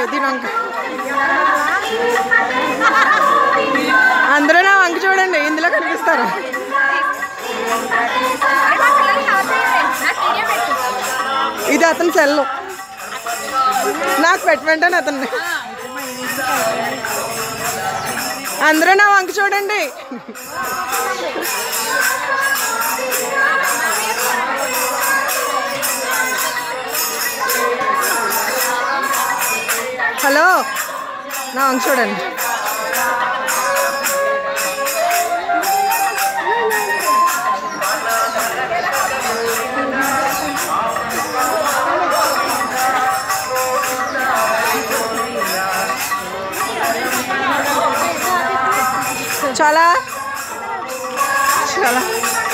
దీని వంక అందరూ నా వంక చూడండి ఇందులో కనిపిస్తారు ఇది అతని సెల్లు నాకు పెట్టమంటాను అతన్ని అందరూ నా వంక చూడండి హలో నా వంక చూడండి చాలా చాలా